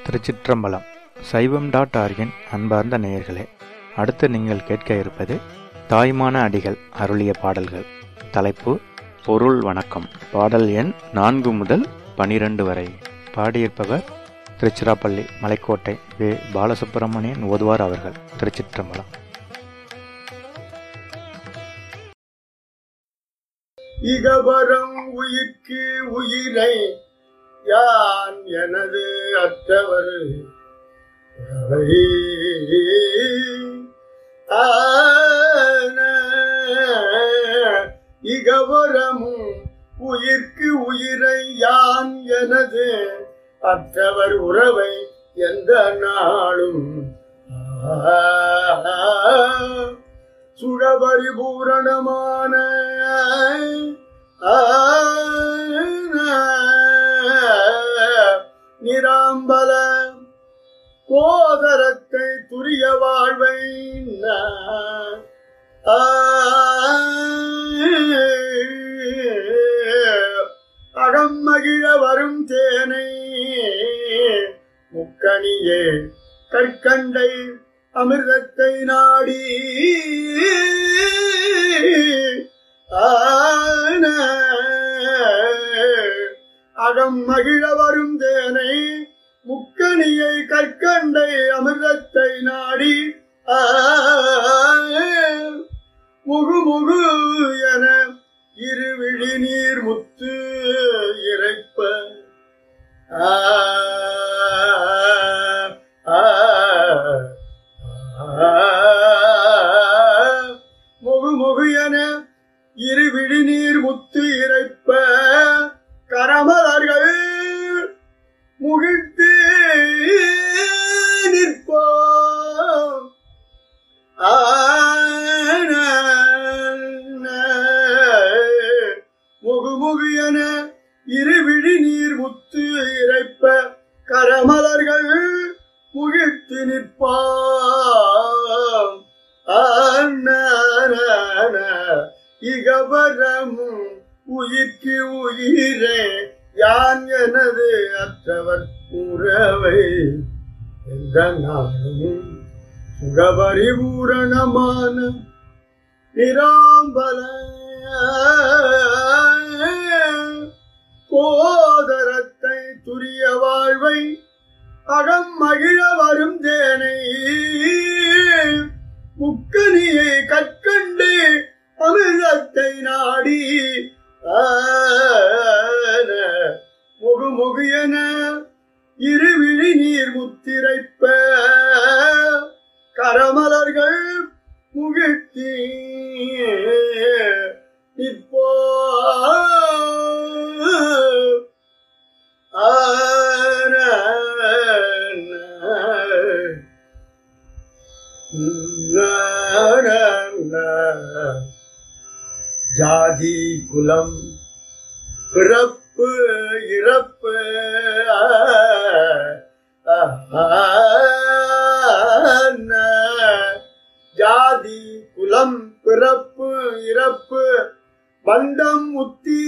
திருச்சிற்றம்பலம் சைவம் டாட் ஆர்கின் அன்பார்ந்த நேயர்களே அடுத்து நீங்கள் கேட்க இருப்பது தாய்மான அடிகள் அருளிய பாடல்கள் தலைப்பு பொருள் வணக்கம் பாடல் எண் நான்கு முதல் பனிரெண்டு வரை பாடியிருப்பவர் திருச்சிராப்பள்ளி மலைக்கோட்டை வே பாலசுப்பிரமணியன் ஓதுவார் அவர்கள் திருச்சிற்றம்பலம் இகவரம் உயிர்க்கு உயிரை யான் எனது அற்றவர் உறவை. ஆன இகவரமும் உயிர்க்கு உயிரை யான் எனது அற்றவர் உறவை எந்த நாளும் ஆ சுழபரிபூரணமான நிராம்பல கோதரத்தை துரிய வாழ்வை அகம் மகிழ வரும் தேனை முக்கணியே கற்கண்டை அமிர்தத்தை நாடி ஆன அகம் மகிழ வரும் தேனை முக்கணியை கற்கண்டை அமிர்தத்தை நாடி ஆ, முகு முகு என இருவிழி நீர் முத்து இறைப்ப ஆ, ஆ, முகு முகு என இருவிழி நீர் முத்து இறைப்ப கரமலர்கள் முகிழ்த்து நிற்போம் ஆன முகு முகு என இருவிழி நீர் முத்து இறைப்ப கரமலர்கள் முகிழ்த்து நிற்பாம் ஆன இகவரமும் உயிர்க்கு உயிரே யான் எனது அற்றவர் உறவை எந்த நாளும் சுகபரிபூரணமான நிராம்பல கோதரத்தை துரிய வாழ்வை அகம் மகிழ வரும் தேனை முக்கனியை கற்கண்டு அமிர்தத்தை நாடி ஆன முகு முகு என இருவிழி நீர் முத்திரைப்ப கரமலர்கள் முகிழ்த்தி இப்போ ஜாதி குலம் பிறப்பு இறப்பு ஜாதி குலம் பிறப்பு இறப்பு பந்தம் முத்தி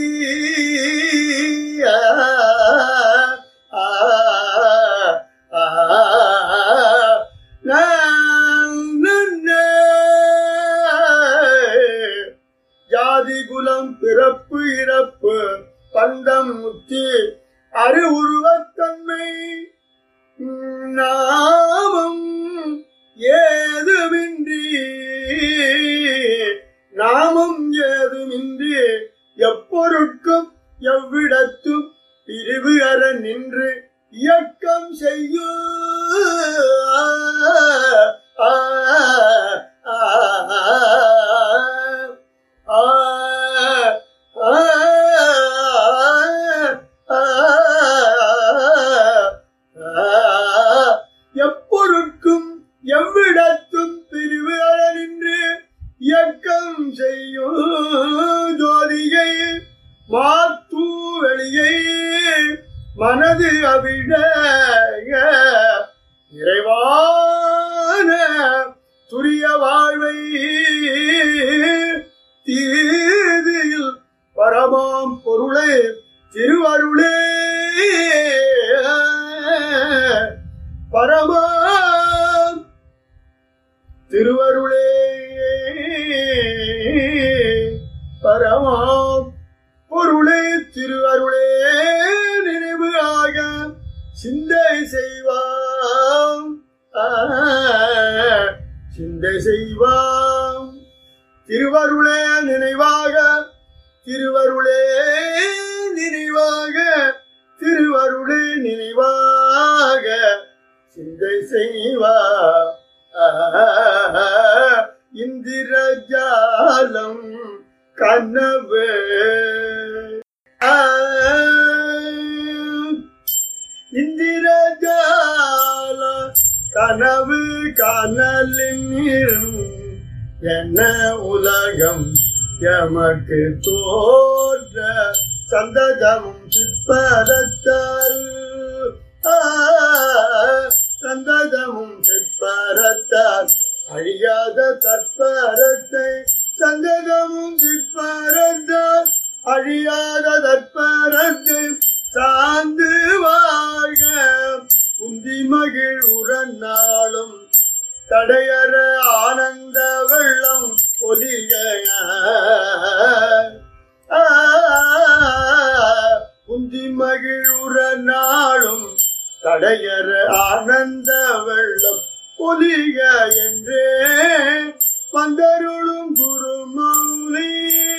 ஜாதி குலம் பிறப்பு இறப்பு பந்தம் முத்தி அரு உருவத்தன்மை நாமம் ஏதுமின்றி நாமம் ஏதுமின்றி எப்பொருட்கும் எவ்விடத்தும் பிரிவு அற நின்று இயக்கம் செய்யும் ஆ, ஆ, ஆ, ஆ, ஆ, எப்பொருட்கும் எவ்விடத்தும் பிரிவு அற நின்று இயக்கம் செய்யும் ஜோதியை மாத்து வெளியை மனது அவிட இறைவான துரிய பரமா திருவருளே பரமா பொருளே திருவருளே நினைவு ஆக சிந்தை செய்வாம் ஆ, சிந்தை செய்வாம் திருவருளே நினைவாக திருவருளே நினைவாக திருவருளே நினைவாக சிந்தை செய்வா இந்திரஜாலம் கனவு ஆ, இந்திரஜால கனவு கனலின் என்ன உலகம் எமக்கு தோற்ற சந்ததமும் சிற்பரத்தால் ஆ, சந்ததமும் சிற்பரத்தால் அழியாத தற்பரத்தை சந்ததமும் சிற்பரத்தால் அழியாத தற்பரத்தை சார்ந்து வாழ்க குந்தி மகிழ் உரநாளும் தடையற ஆனந்த வெள்ளம் ஒலிக குந்தி மகிழுற நாளும் தடையற ஆனந்த வெள்ளம் ஒலிக என்றே வந்தருளும் குரு மௌனி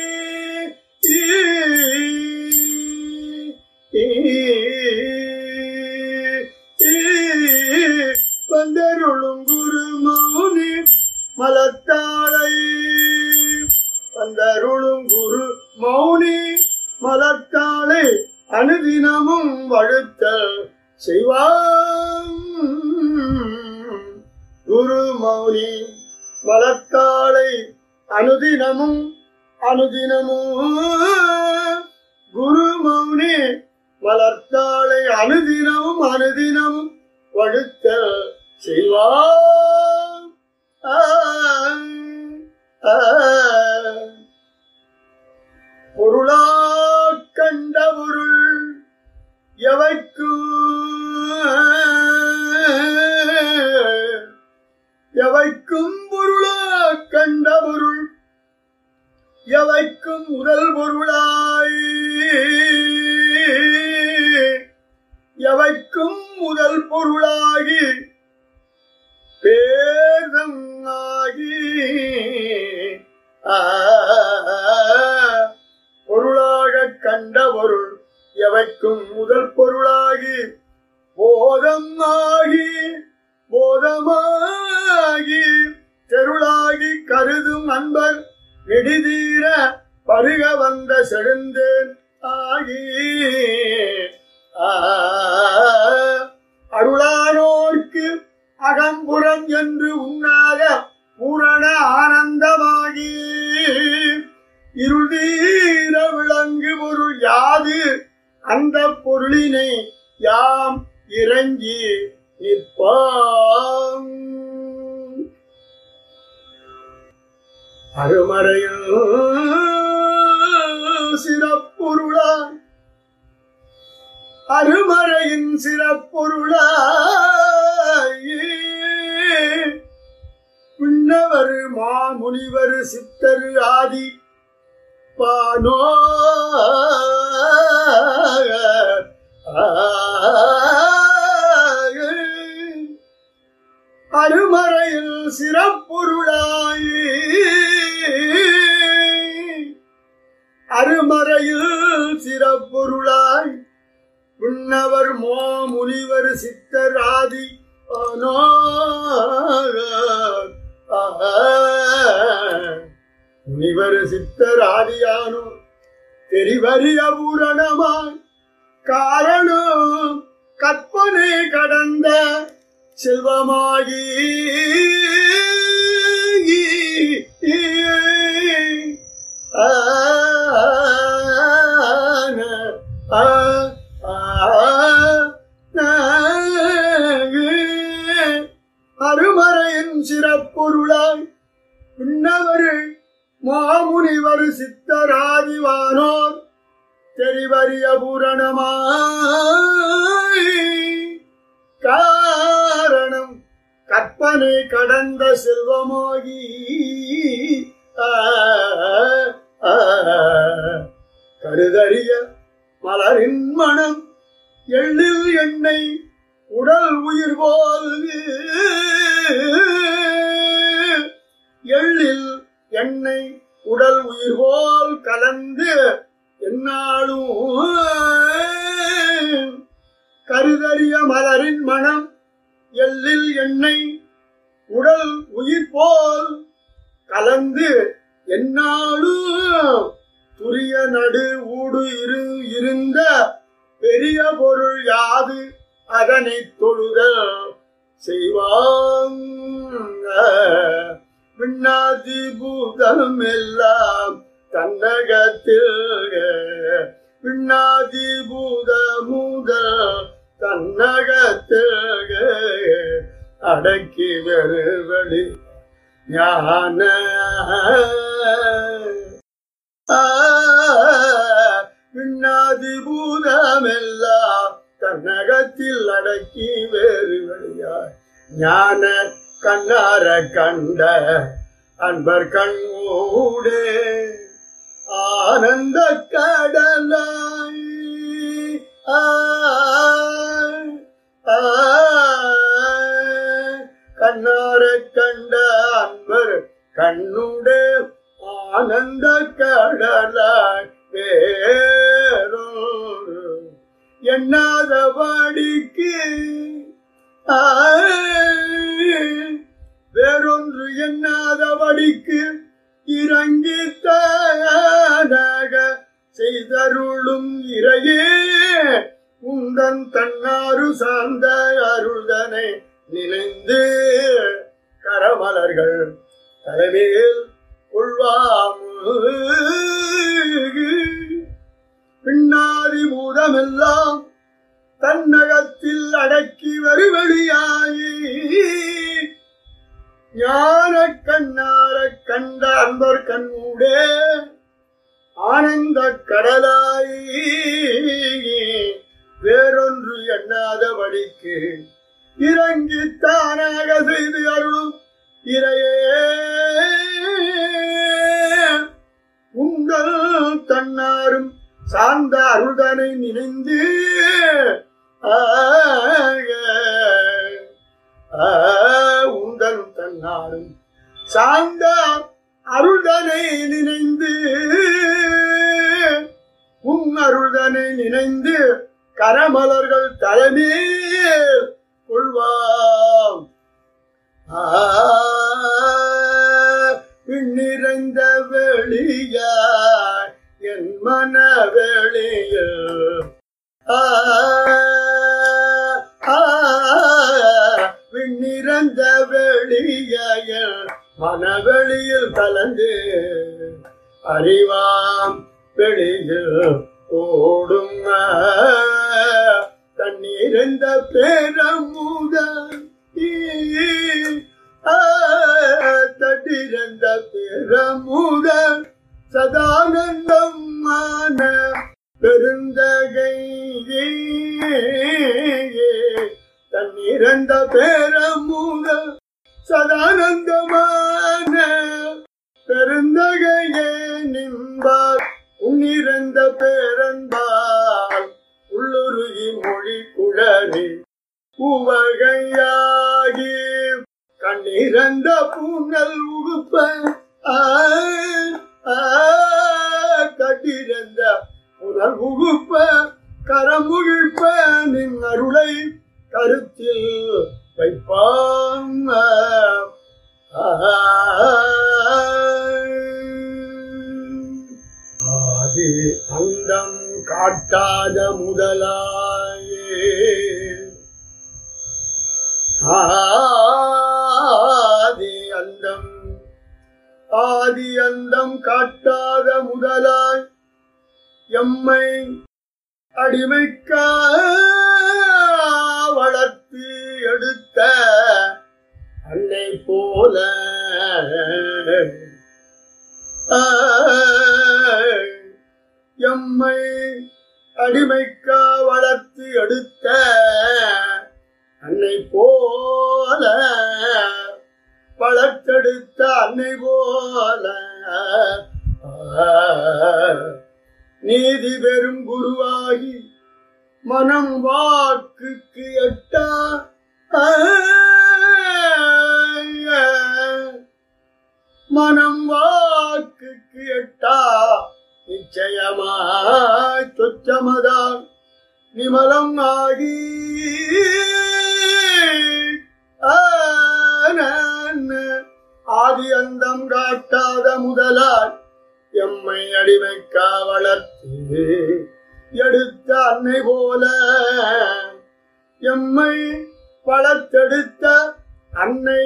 வந்தருளும் குரு மௌனி மலத்தாளை வந்தருளும் குரு மௌனி மலத்தாளை அனுதினமும் வழுத்தல் செய்வாம் குரு மௌனி மலத்தாளை அனுதினமும் அனுதினமும் குரு மௌனி மலர்த்தாளை அனுதினமும் அனுதினமும் வழுத்த செய்வாம் ஆ, ஆ. பொருளா கண்ட பொருள் எவைக்கும் எவைக்கும் பொருளா கண்ட பொருள் எவைக்கும் முதல் பொருளாய் எவைக்கும் முதல் பொருளாகி பேதம் ஆகி ஆ, பொருளாக கண்ட பொருள் எவைக்கும் முதல் பொருளாகி போதம் ஆகி போதமாகி தெருளாகி கருதும் அன்பர் நெடுதீர பருக வந்த செழுந்தேன் ஆகி ஆ, அருளானோர்க்கு அகம்புறம் என்று உண்ணாத பூரண ஆனந்தமாகி இருளீர விளங்கு பொருள் யாது அந்த பொருளினை யாம் இறங்கி நிற்பாம் அருமறையில் சிறப்பொருளாய் அருமறையின் சிறப்பொருளாய் விண்ணவர் மாமுனிவர் சித்தரு ஆதி பானோ அருமறையில் சிறப்பொருளாய் அருமறையில் சிறப்பொருளாய் விண்ணவர் மோ முனிவர் சித்தர் ஆதி முனிவர் சித்தர் ஆதியானோ தெரிவறிய பூரணமாய் காரணம் கற்பனை கடந்த செல்வமாகி ஆன, ஆ, ஆ, அருமறையின் சிறப்பொருளாய் பின்னவரு மாமுனிவர் சித்தராதிவானோர் தெரிவறிய பூரணமாய் காரண கருதனை கடந்த செல்வமாகி ஆ, ஆ, கருதறிய மலரின் மனம் எள்ளில் எண்ணெய் உடல் உயிர் போல் எள்ளில் எண்ணெய் உடல் உயிர் போல் கலந்து என்னாலும் கருதறிய மலரின் மனம் எள்ளில் எண்ணெய் உடல் உயிர் போல் கலந்து என்னாலும் துரிய நடு ஊடு இரு இருந்த பெரிய பொருள் யாது அதனை தொழுதல் செய்வாங்க விண்ணாதி பூதம் எல்லாம் தன்னகத்தில் விண்ணாதி பூத முதல் தன்னகத்தில் அடக்கி வெறுவழி ஞான ஆ, விண்ணாதி பூதமெல்லாம் தன்னகத்தில் அடக்கி வேறு வழியாய் ஞான கண்ணார கண்ட அன்பர் கண்மூடே ஆனந்த கடலாய் ஆ, ஆ, கண்ணார கண்ட அன்பர் கண்ணுடே ஆனந்த கடலாய் வேறொரு எண்ணாதபடிக்கு ஆ, வேறொன்று எண்ணாதபடிக்கு இறங்கி தானாக செய்தருளும் இறையே உந்தன் தன்னாரு சார்ந்த அருள்தனை நினைந்து கரமலர்கள் தலைமையில் கொள்வாமு பின்னாதி பூதமெல்லாம் தன்னகத்தில் அடக்கி வருவழியாயி ஞான கண்ணார கண்ட அன்பர் கண்மூடே ஆனந்த கடலாயி வேறொன்று எண்ணாதபடிக்கு இறங்கி தானாக செய்து அருளும் இறையே உங்கள் தன்னாரும் சார்ந்த அருள்தனை நினைந்து ஆக, ஆ, உங்கள் தன்னாரும் சார்ந்த அருள்தனை நினைந்து உன் அருள்தனை நினைந்து கரமலர்கள் தலைமையில் கொள்வாம் ஆ, நிறைந்த வெளியாய் என் மன வெளியில் ஆ, ஆ, விண்ணிறந்த வெளியாய மனவெளியில் கலந்து அறிவாம் வெளியில் ஓடும் தண்ணீரந்த பேரமுதல் தட்டிரந்த பேரமுதல் சதானந்தம் மான பெருந்தகை தன்னிறந்த பேரமுதல் சதானந்தமான பெருந்தகையே நின்பார் உன்னிறந்த பேரன்பால் உள்ளுருகி மொழி குழறி உவகையாகி கண்ணிறந்த பூனல் உகுப்ப ஆ, ஆ, கட்டிறந்த புனல் உகுப்ப கரமுகிழ்ப்ப நின் அருளை கருத்தில் வைப்பான் ஆதி அந்தம் காட்டாத முதலாயே ஆதி அந்தம் ஆதி அந்தம் காட்டாத முதலாய் எம்மை அடிமைக்க வளர்த்து எடுத்த அன்னை போல ஆ, எம்மை அடிமைக்க வளர்த்து எடுத்த அன்னை போல வளர்த்தெடுத்த அன்னை போல நீதி பெறும் குருவாகி மனம் வாக்குக்கு எட்டா மனம் வாக்குக்கு எட்டா நிச்சயமாய் சொச்சமதான் நிமலம் ஆகி ஆதி அந்தம் காட்டாத முதலாய் எம்மை அடிமைக்கா வளர்த்து எடுத்த அன்னை போல எம்மை வளர்த்தெடுத்த அன்னை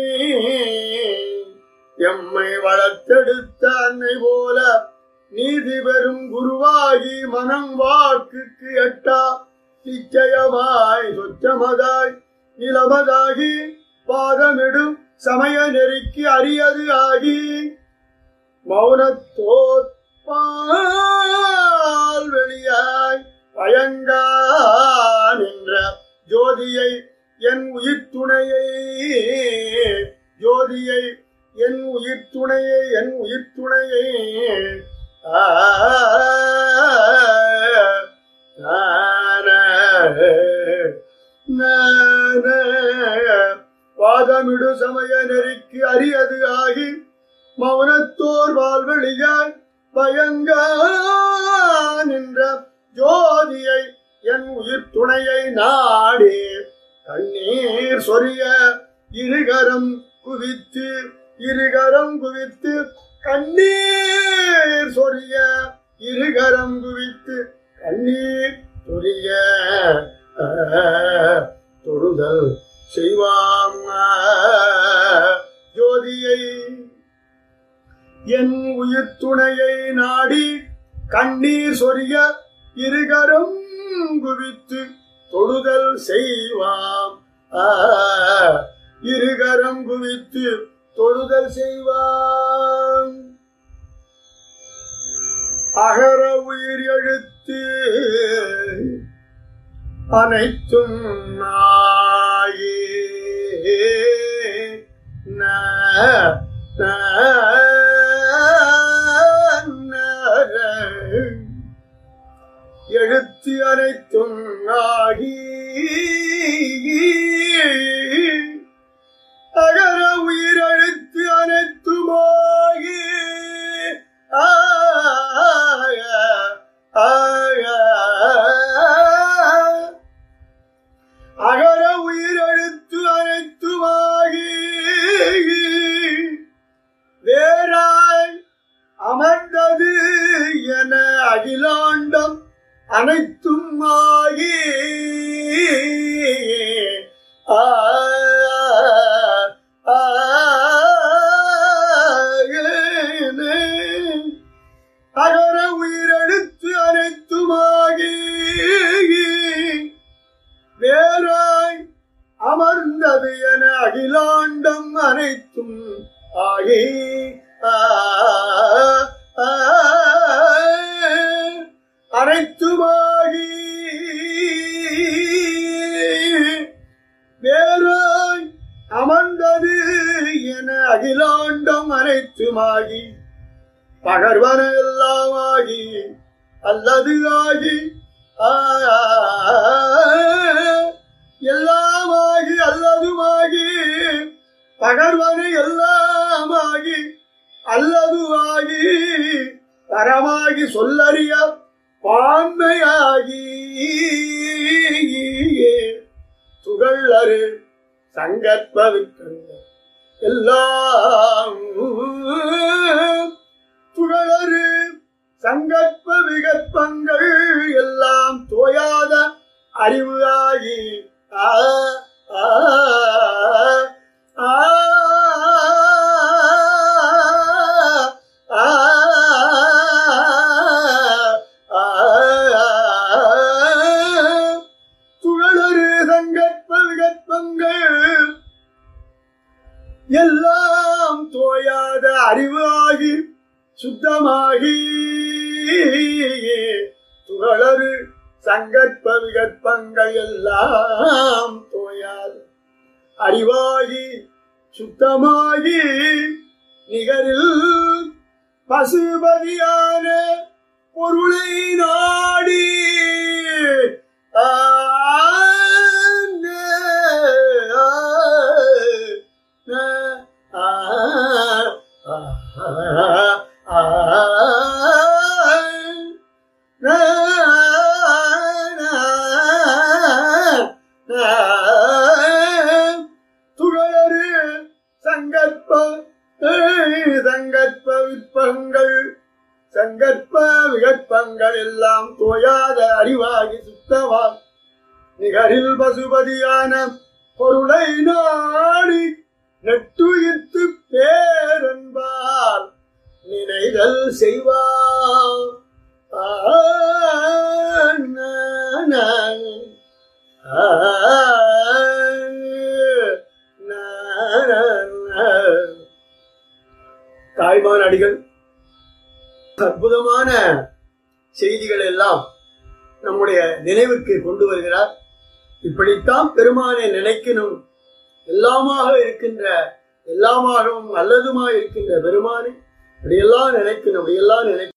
எம்மை வளர்த்தெடுத்த அன்னை போல நீதி பெறும் குருவாகி மனம் வாக்குக்கு எட்டா நிச்சயமாய் சொச்சமதாய் நிலமதாகி பாதமிடும் சமய நெறிக்கு அரியது ஆகி மௌனத்தோர் பால் வெளியாய் பயங்கா நின்ற ஜோதியை என் உயிர் துணையை ஜோதியை என் உயிர் துணையை என் உயிர் துணையை ஆ, நான, நான, பாதமிடு சமய நெறிக்கு அரியது ஆகி மௌனத்தோர் வாழ்வெளியாய் பயங்கா நின்ற ஜோதியை என் உயிர் துணையை நாடி கண்ணீர் சொரிய இருகரம் குவித்து இருகரம் குவித்து கண்ணீர் சொரிய இருகரம் குவித்து கண்ணீர் சொரிய ஆ, தொழுதல் செய்வாம் ஆ, ஜோதியை என் உயிர் துணையை நாடி கண்ணீர் சொரிய இருகரம் குவித்து தொழுதல் செய்வாம் ஆ, இருகரம் குவித்து தொழுதல் செய்வாம் அகர உயிர் எழுத்து அனைத்தும் நாயே ந, ந, ந, எழுத்து அனைத்தும் ஆகி அகர உயிரெழுத்து அனைத்துமாகி ஆக, ஆக, அகர உயிரெழுத்து அனைத்துமாகி வேறாய் அமர்ந்தது என அகிலாண்டம் அனைத்தும் ஆகி ஆ, ஆ, அகர உயிரெழுத்து அனைத்துமாகி வேறாய் அமர்ந்தது என அகிலாண்டம் அனைத்தும் ஆகி ஆ, ஆ, அனைத்துமாகி வேறாய் அமர்ந்தது என அகிலாண்டம் அனைத்துமாகி பகர்வன எல்லாமாகி அல்லது ஆகி ஆ, எல்லாமாகி அல்லதுமாகி பகர்வன எல்லாமாகி அல்லதுவாகி பரமாகி சொல்லறிய பான்மையாகி துகளறு சங்கற்பவிக்கங்கள் எல்லாம் துகளறு சங்கற்ப விகற்பங்கள் எல்லாம் தோயாத அறிவு ஆகி ஆ, ஆ, ஆ, ஆ, ஆ, துகளறு சங்கற்ப விகற்பங்கள் எல்லாம் தோயாத அறிவாகி சுத்தமாகி துகளறு சங்கற்ப விகற்பங்கள் எல்லாம் தோயாது அறிவாகி சுத்தமாகி நிகரில் பசுபதியான பொருளை நாடி ஆ, நே, ஆ, நே, ஆ, ஆ, ஆ, நே, நே, துகளறு சங்கற்ப ஏய், சங்கற்ப விற்பங்கள் சங்கற்ப விகற்பங்கள் எல்லாம் தோயாத அறிவாகி சுத்தவா நிகரில் பசுபதியான பொருளை நாடி நெட்டுயிர்த்து பேரன்பால் நினைதல் செய்வார் ஆ, நா, நா. ஆ, நா, நா, நா. தாய்மான் அடிகள் அற்புதமான செய்திகள் எல்லாம் நம்முடைய நினைவுக்கு கொண்டு வருகிறார் இப்படித்தான் பெருமானை நினைக்கணும் எல்லாமாக இருக்கின்ற எல்லாமாகவும் அல்லதுமாய் இருக்கின்ற பெருமானை இப்படியெல்லாம் நினைக்கணும் இப்படியெல்லாம் நினைக்கணும்